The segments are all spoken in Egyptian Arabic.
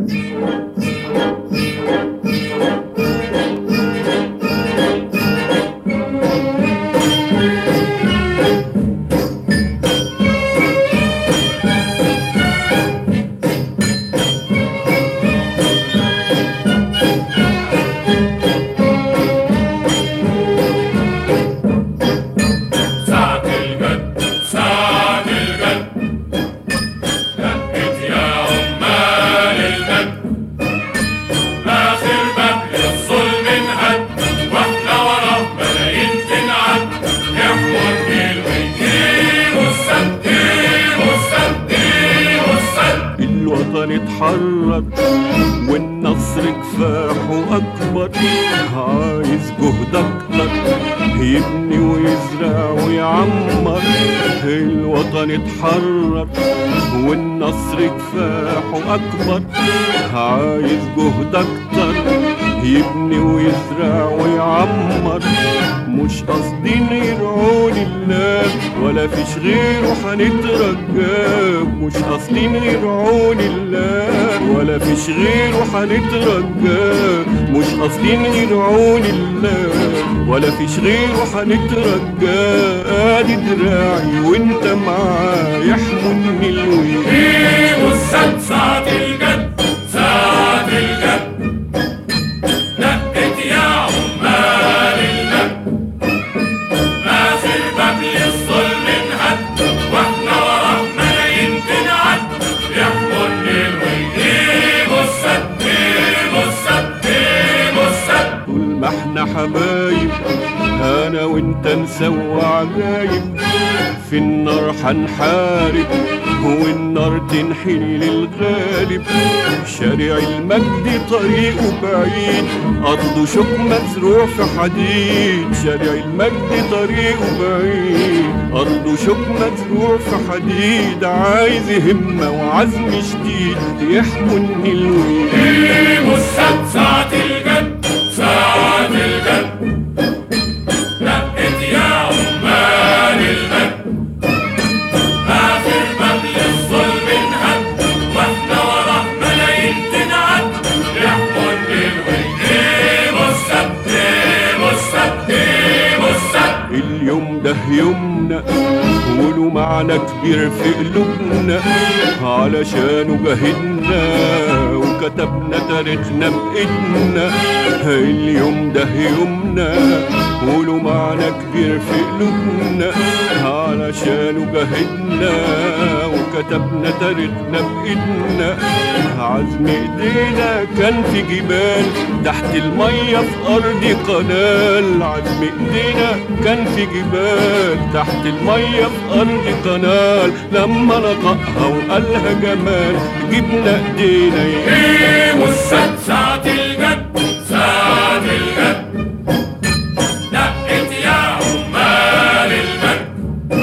ساعة الجد ساعة الجد دقت يا عمال الجد آخر باب للظلم انهد واحنا وراه ملايين تنعد يحور الويتين والسد والسد والسد الوطن اتحرر والنصر كفاحه اكبر عايز جهد اكتر يبني ويزرع ويعمر الوطن اتحرر والنصر كفاحه اكبر عايز جهد اكتر يبني ويزرع ويعمر مش قاصدين يرعون الله ولا فيش غيره هنترجاه مش قاصدين يرعون الله ولا فيش غيره هنترجاه مش قاصدين يرعون الله ولا فيش غيره هنترجاه ادي دراعي وانت معايا يحملني الويل ايه والسد ساعة الجد ساعة الجد دقت يا عمال الجد آخر باب للظلم انهد واحنا وراه ملايين تنعد يحكم الويل والسد والسد والسد طول ما احنا حبايب انا وانت نسوى عجايب في النار حنحارب والنار تنحني للغالب شارع المجد طريقه بعيد أرضه شوك مزروع في حديد شارع المجد طريقه بعيد أرضه شوك مزروع في حديد عايز همة وعزم شديد يحملني الويل ايه والسد ساعة الجد ساعة الجد دقت يا عمال المجد آخر باب للظلم انهد واحنا وراه ملايين تنعد يحكم الويل والسد والسد والسد اليوم ده يومنا وله معنى كبير في قلوبنا علشانه جاهدنا وكتبنا تاريخنا بإيدنا اليوم ده يومنا وله معنى كبير في قلوبنا علشانه جاهدنا وكتبنا تاريخنا بإيدنا عزم ايدينا كان في جبال تحت المية في أرض قنال عزم ايدينا كان في جبال تحت المية في أرض قنال لما نطقها وقالها جمال جبنا ايدينا ايه والسد ساعة الجد ساعة الجد دقت يا عمال المجد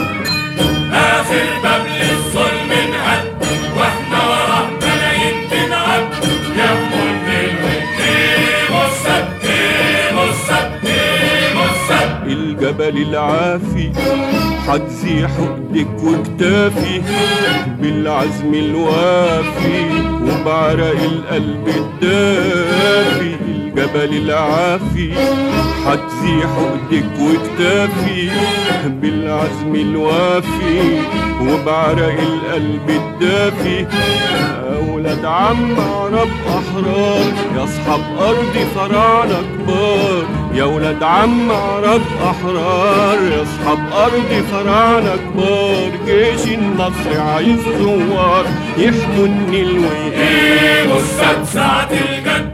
آخر باب للظلم انهد واحنا وراه ملايين تنعد يحكم الويل والسد والسد والسد الجبل العافي حجزي حقدك وكتافي بالعزم الوافي وبعرق القلب الدافي الجبل العافي حجزي حقدك وكتافي بالعزم الوافي وبعرق القلب الدافي أولاد عم عرب أحرار يا أصحاب أرض فراعنة كبار يا ولاد عم عرب أحرار يا أصحاب أرض فراعنة كبار جيش النصر عايز زوار يحملني الويل ايه والسد ساعة الجد